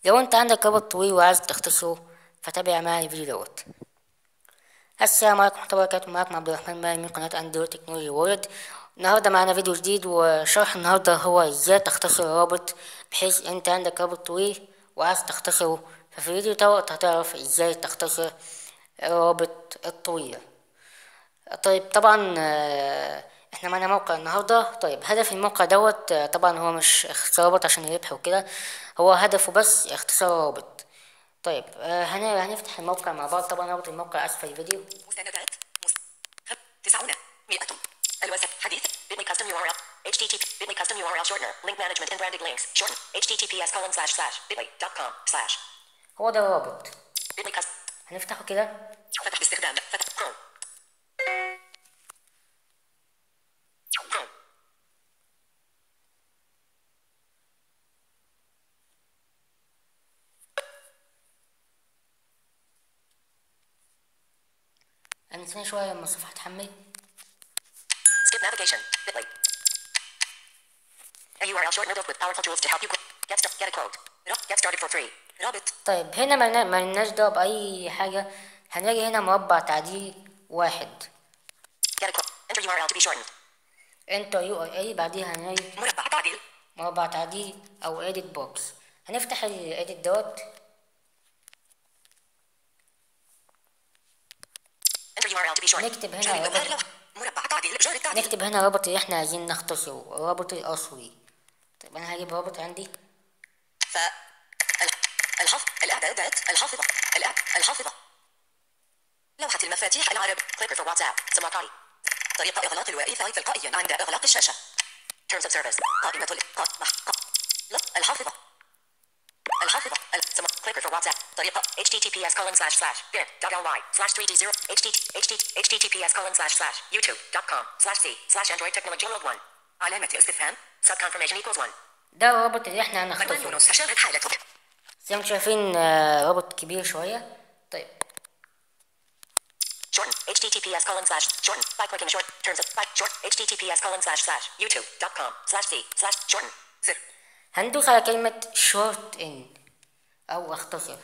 لو انت عندك رابط طويل وعايز تختصره فتابع معي الفيديو دوت السلام عليكم ورحمة الله وبركاته معاكم عبد الرحمن مالي من قناة اندرويد تكنولوجي وورد النهاردة معانا فيديو جديد وشرح النهاردة هو ازاي تختصر رابط بحيث انت عندك رابط طويل وعايز تختصره ففي الفيديو دوت هتعرف ازاي تختصر الرابط الطويل طيب طبعا آه، احنا معانا موقع النهاردة طيب هدف الموقع دوت آه، طبعا هو مش اختصار رابط عشان الربح وكده هو هدفه بس اختصار رابط طيب آه، هن- هنفتح الموقع مع بعض طبعا رابط الموقع اسفل الفيديو مستندات مس... خ- تسعون مئة الوسط حديث bitly custom URL http bitly custom URL shortener link management and branded links shorten https colon slash slash bitly dot com slash هو ده الرابط bitly custom هنفتحه كده فتح باستخدام فتح كروم كروم هنستنى شوية لما الصفحة تحمل skip navigation bitly a URL shortener built with powerful tools to help you qu- get start, get a quote get started for free رابط طيب هنا ملنا- ملناش دعوة بأي حاجة هنلاقي هنا مربع تعديل واحد get a quote enter URL to be shortened انتر يو ار اي بعديها هنلاقي مربع تعديل مربع تعديل او edit box هنفتح ال edit دوت enter URL to be shortened نكتب هنا جانب رابط. مظهر لوحة. مربع تعديل جار التعديل نكتب هنا الرابط اللي احنا عايزين نختصره الرابط الاصلي طيب انا هجيب رابط عندي ف ال- الحفظ الإعدادات الحافظة الإع- الحافظة لوحة المفاتيح العرب كليكر for واتساب سماكاي طريقة إغلاق الواي فاي تلقائيا عند إغلاق الشاشة Terms of Service قائمة ال ق- مح- ق- لا الحافظة الحافظة ال- سما كليكر for واتساب طريقة https colon slash slash bit dot ly slash 3d0 htt https colon slash slash youtube dot com slash c slash android technology world 1 علامة استفهام sub confirmation equals 1 ده الرابط اللي احنا مكان هنختصره يونس شاهد حالتك زي ما انتم شايفين آه، رابط كبير شوية طيب Shorten. HTTPS colon slash shorten by clicking short terms of by short HTTPS colon slash slash YouTube.com slash C slash shorten زر هندوس على كلمة short in أو اختصر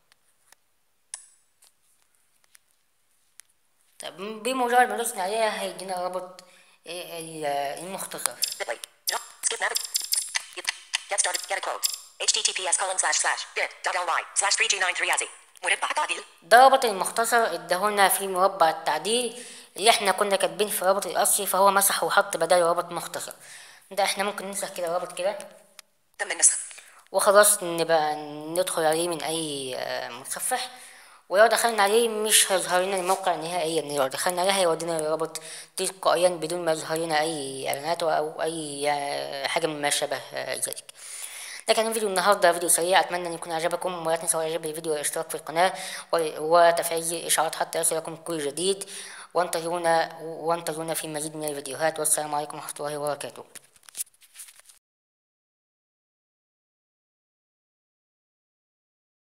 طب بمجرد ما دوسنا عليها هيدينا رابط إيه ال- المختصر bitly no skip navig get started get a quote HTTPS colon slash slash bit.ly slash 3293 azzy مربع تعديل ده رابط المختصر اداهولنا في مربع التعديل اللي احنا كنا كاتبين في الرابط الأصلي فهو مسح وحط بداله رابط مختصر ده احنا ممكن ننسخ كده رابط كده تم النسخ وخلاص نبقى ندخل عليه من أي آه، متصفح ولو دخلنا عليه مش هيظهر لنا الموقع نهائيا لو دخلنا عليه هيودينا الرابط تلقائيا بدون ما يظهر لنا أي إعلانات أو أي آه، حاجة مما شابه آه، ذلك ده كان فيديو النهارده فيديو سريع اتمنى ان يكون عجبكم ولا تنسوا اعجاب الفيديو والاشتراك في القناه و- وتفعيل الاشعارات حتى يصلكم كل جديد وانتظرونا وانتظرونا في مزيد من الفيديوهات والسلام عليكم ورحمه الله وبركاته